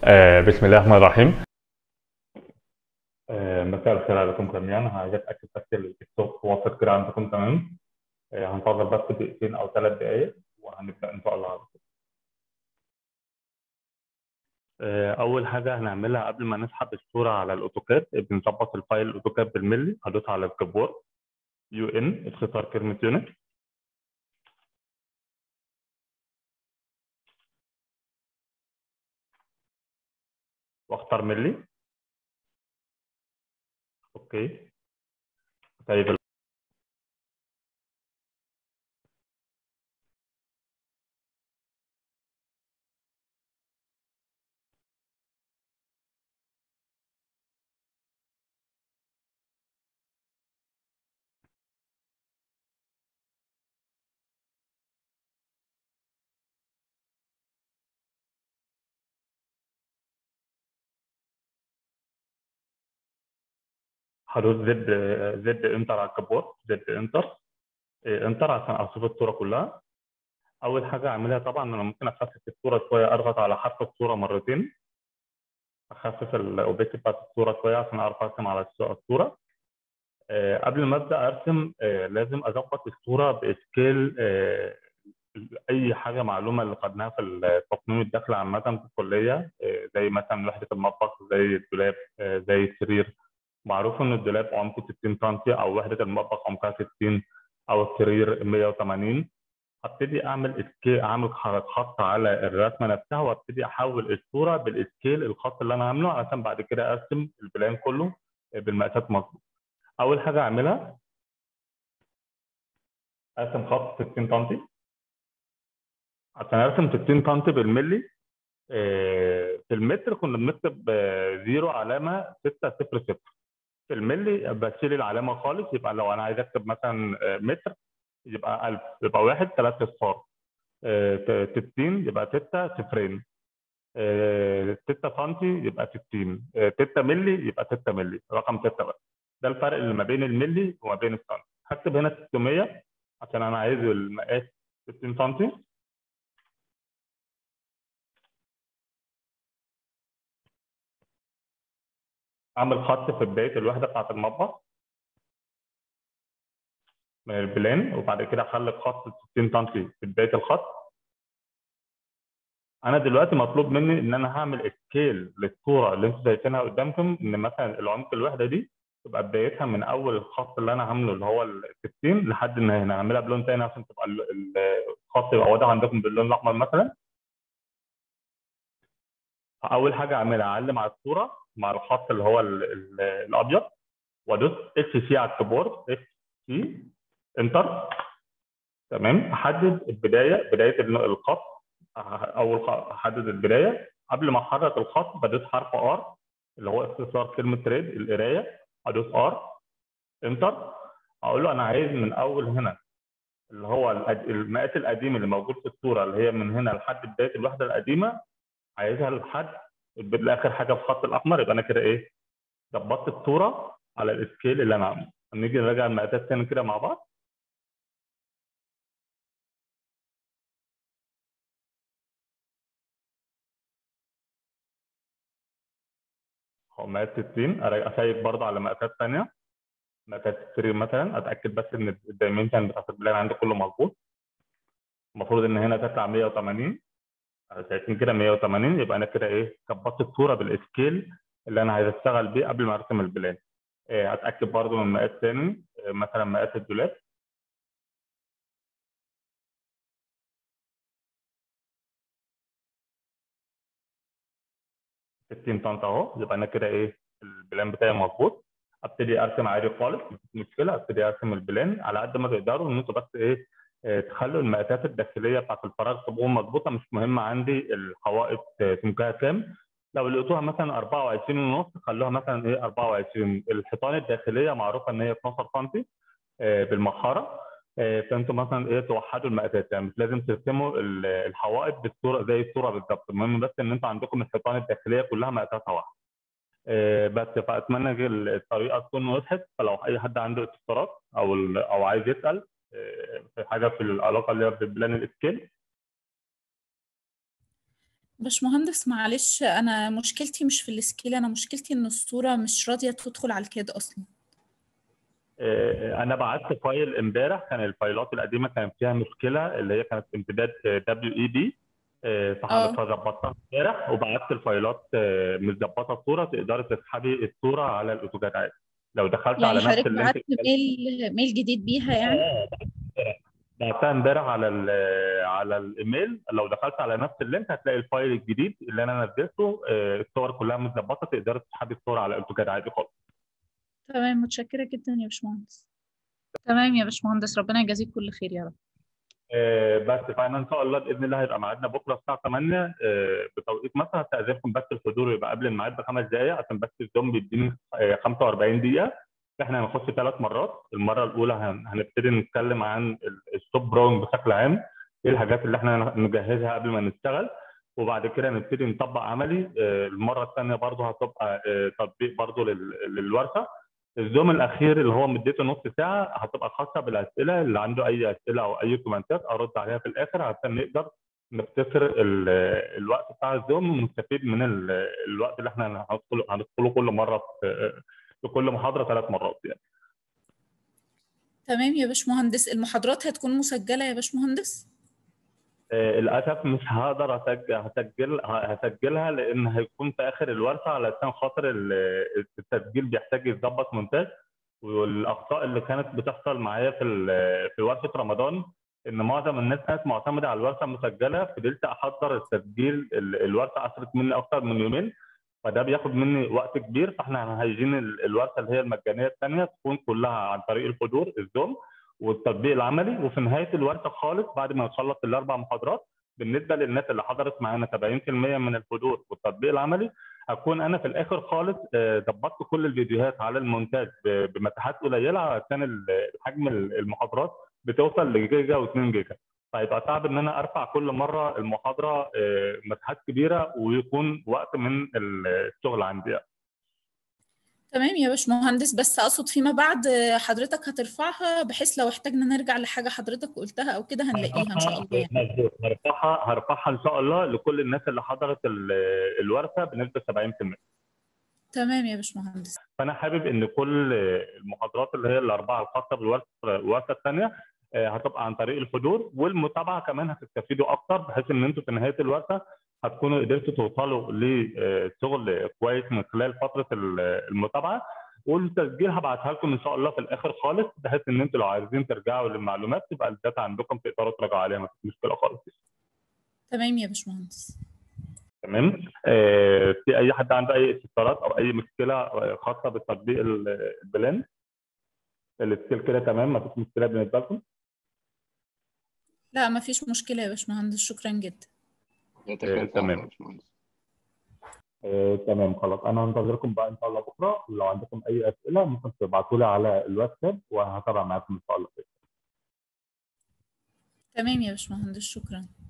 آه، بسم الله الرحمن الرحيم آه، مساء الخير عليكم جميعا عايز اتاكد بس الصوت واصل كده عندكم تمام آه، هنتظر بس دقيقتين او ثلاث دقائق وهنبدا ان شاء الله على طول آه، اول حاجه هنعملها قبل ما نسحب الصوره على الاوتوكاد بنظبط الفايل الاوتوكاد بالملي هدوس على الكيبورد يو ان اختصار كلمه يونت واختار ملي اوكي طيب هدوس زد زد انتر على الكيبورد زد انتر إيه، انتر عشان اشوف الصوره كلها اول حاجه اعملها طبعا انا ممكن اخفف الصوره شويه اضغط على حرف الصوره مرتين اخفف الاوبيك بتاعت الصوره شويه عشان اعرف ارسم على الص- الصوره آه، قبل ما ابدا ارسم آه، لازم اظبط الصوره بسكيل آه، اي حاجه معلومه اللي خدناها في التصميم الداخلي عامه في الكليه آه، زي مثلا وحده المطبخ زي الدولاب آه، زي السرير معروف ان الدولاب عمقه 60 سم او وحده المطبخ عمقها 60 او السرير 180 هبتدي اعمل اسكيل اعمل خط على الرسمه نفسها وابتدي احول الصوره بالاسكيل الخط اللي انا عامله عشان بعد كده ارسم البلان كله بالمقاسات مظبوط اول حاجه اعملها ارسم خط 60 سم عشان ارسم 60 سم بالملي آه، في المتر كنا بنكتب آه، زيرو علامه 600 في الملي بشيل العلامه خالص يبقى لو انا عايز اكتب مثلا آه، متر يبقى 1000 يبقى واحد ثلاث اصفار آه، ت- 60 يبقى 6 صفرين 6 سم يبقى 60 آه، 6 ملي يبقى 6 ملي رقم 6 بقى ده الفرق اللي ما بين الملي وما بين السم هكتب هنا 600 عشان انا عايز المقاس 60 سم اعمل خط في بدايه الوحده بتاعت المطبخ من البلان وبعد كده اخلي خط 60 سم في بدايه الخط انا دلوقتي مطلوب مني ان انا هعمل سكيل للصوره اللي انتوا شايفينها قدامكم ان مثلا العمق الوحده دي تبقى بدايتها من اول الخط اللي انا عامله اللي هو ال 60 لحد النهايه انا هعملها بلون تاني عشان تبقى ال- ال- الخط يبقى واضح عندكم باللون الاحمر مثلا فاول حاجه اعملها اعلم على الصوره مع الخط اللي هو ال- ال- الابيض وادوس اتش سي على الكيبورد اتش سي انتر تمام احدد البدايه بدايه ال- الخط اول خ- احدد البدايه قبل ما احرك الخط بدوس حرف ار اللي هو اختصار كلمه تريد القرايه ادوس ار انتر اقول له انا عايز من اول هنا اللي هو الأد- المقاس القديم اللي موجود في الصوره اللي هي من هنا لحد بدايه الوحده القديمه عايزها لحد بالاخر حاجه في الخط الاحمر يبقى انا كده ايه ظبطت الصوره على السكيل اللي انا عامله نيجي نراجع المقاسات تاني كده مع بعض هو مقاس 60 أرا- اشيك برضه على مقاسات ثانيه مقاسات السرير مثلا اتاكد بس ان الدايمنشن بتاعت البلان عندي كله مظبوط المفروض ان هنا تطلع 180 شايفين كده 180 يبقى انا كده ايه ظبطت الصوره بالسكيل اللي انا عايز اشتغل بيه قبل ما ارسم البلان إيه، اتاكد برضو من مقاس تاني إيه، مثلا مقاس الدولاب ستين طن اهو يبقى انا كده ايه البلان بتاعي مظبوط ابتدي ارسم عادي خالص مفيش مشكله ابتدي ارسم البلان على قد ما تقدروا ان انتوا بس ايه إيه، تخلوا المقاسات الداخليه بتاعت الفراغ تبقى مظبوطه مش مهم عندي الحوائط آه، سمكها كام لو لقيتوها مثلا 24 ونص خلوها مثلا ايه 24 الحيطان الداخليه معروفه ان هي 12 سم آه، بالمحاره آه، فانتوا مثلا ايه توحدوا المقاسات يعني مش لازم ترسموا ال- الحوائط بالصوره زي الصوره بالظبط المهم بس ان انتوا عندكم الحيطان الداخليه كلها مقاساتها واحده آه، بس فاتمنى إن الطريقه تكون وضحت فلو اي حد عنده استفسارات او ال- او عايز يسال آه، في حاجه في العلاقه اللي هي بالبلان الاسكيل باشمهندس معلش انا مشكلتي مش في السكيل انا مشكلتي ان الصوره مش راضيه تدخل على الكاد اصلا آه، انا بعت فايل امبارح كان الفايلات القديمه كان فيها مشكله اللي هي كانت امتداد دبليو اي دي فحضرتها ظبطتها امبارح وبعت الفايلات آه، متظبطه الصوره تقدري تسحبي الصوره على الاوتوكاد عادي لو دخلت يعني على نفس حضرتك اللينك بعت ميل ميل جديد بيها يعني اه بعتها امبارح على ال- على الايميل لو دخلت على نفس اللينك هتلاقي الفايل الجديد اللي انا نزلته آه، الصور كلها متظبطه تقدري تسحبي الصوره على الاوتوكاد عادي خالص تمام متشكره جدا يا باشمهندس تمام يا باشمهندس ربنا يجازيك كل خير يا رب آه، بس فانا ان شاء الله باذن الله هيبقى ميعادنا بكره الساعه 8 آه، بتوقيت مثلا هستاذنكم بس الحضور يبقى قبل الميعاد بخمس دقائق عشان بس الزوم بيديني آه، 45 دقيقه احنا هنخش ثلاث مرات المره الاولى هن- هنبتدي نتكلم عن الستوب براون بشكل عام ايه الحاجات اللي احنا نجهزها قبل ما نشتغل وبعد كده نبتدي نطبق عملي آه، المره الثانيه برضه هتبقى آه، تطبيق برضه لل- للورشه الزوم الاخير اللي هو مدته نص ساعه هتبقى خاصه بالاسئله اللي عنده اي اسئله او اي كومنتات ارد عليها في الاخر عشان نقدر نختصر ال- الوقت بتاع الزوم ونستفيد من ال- الوقت اللي احنا هندخله هندخله كل مره في في كل محاضره ثلاث مرات يعني تمام يا باشمهندس المحاضرات هتكون مسجله يا باشمهندس آه، للاسف مش هقدر اسجل هسجل هسجلها لان هيكون في اخر الورشه علشان خاطر ال- التسجيل بيحتاج يتظبط مونتاج والاخطاء اللي كانت بتحصل معايا في ال- في ورشه رمضان ان معظم الناس كانت معتمده على الورشه المسجله فضلت احضر التسجيل ال- الورشه اخذت مني اكتر من يومين فده بياخد مني وقت كبير فاحنا عايزين ال- الورشه اللي هي المجانيه الثانيه تكون كلها عن طريق الحضور الزوم والتطبيق العملي وفي نهايه الورشه خالص بعد ما نخلص الاربع محاضرات بالنسبه للناس اللي حضرت معانا 70% من الحضور والتطبيق العملي هكون انا في الاخر خالص آه، ظبطت كل الفيديوهات على المونتاج ب- بمساحات قليله عشان ال- حجم المحاضرات بتوصل لجيجا و2 جيجا فهيبقى صعب ان انا ارفع كل مره المحاضره آه، مساحات كبيره ويكون وقت من الشغل عندي يعني. تمام يا باشمهندس بس اقصد فيما بعد حضرتك هترفعها بحيث لو احتاجنا نرجع لحاجه حضرتك قلتها او كده هنلاقيها ان شاء الله يعني. مظبوط هرفعها هرفعها ان شاء الله لكل الناس اللي حضرت ال- الورشه بنسبه 70% تمام يا باشمهندس فانا حابب ان كل المحاضرات اللي هي الاربعه الخاصه بالورشه الورشه الثانيه آه، هتبقى عن طريق الحضور والمتابعه كمان هتستفيدوا اكتر بحيث ان انتوا في نهايه الورشه هتكونوا قدرتوا توصلوا لشغل كويس من خلال فتره ال- المتابعه والتسجيل هبعتها لكم ان شاء الله في الاخر خالص بحيث ان انتوا لو عايزين ترجعوا للمعلومات تبقى الداتا عندكم تقدروا تراجعوا عليها مفيش مشكله خالص تمام يا باشمهندس تمام آه، في اي حد عنده اي استفسارات او اي مشكله آه، خاصه بتطبيق ال- البلان السكيل كده تمام مفيش مشكله بالنسبه لكم لا ما فيش مشكله يا باشمهندس شكرا جدا يتكلم تمام. يا باشمهندس آه، تمام خلاص انا هنتظركم بقى ان شاء الله بكره ولو عندكم اي اسئله ممكن تبعتوا لي على الواتساب وهتابع معاكم ان شاء الله تمام يا باشمهندس شكرا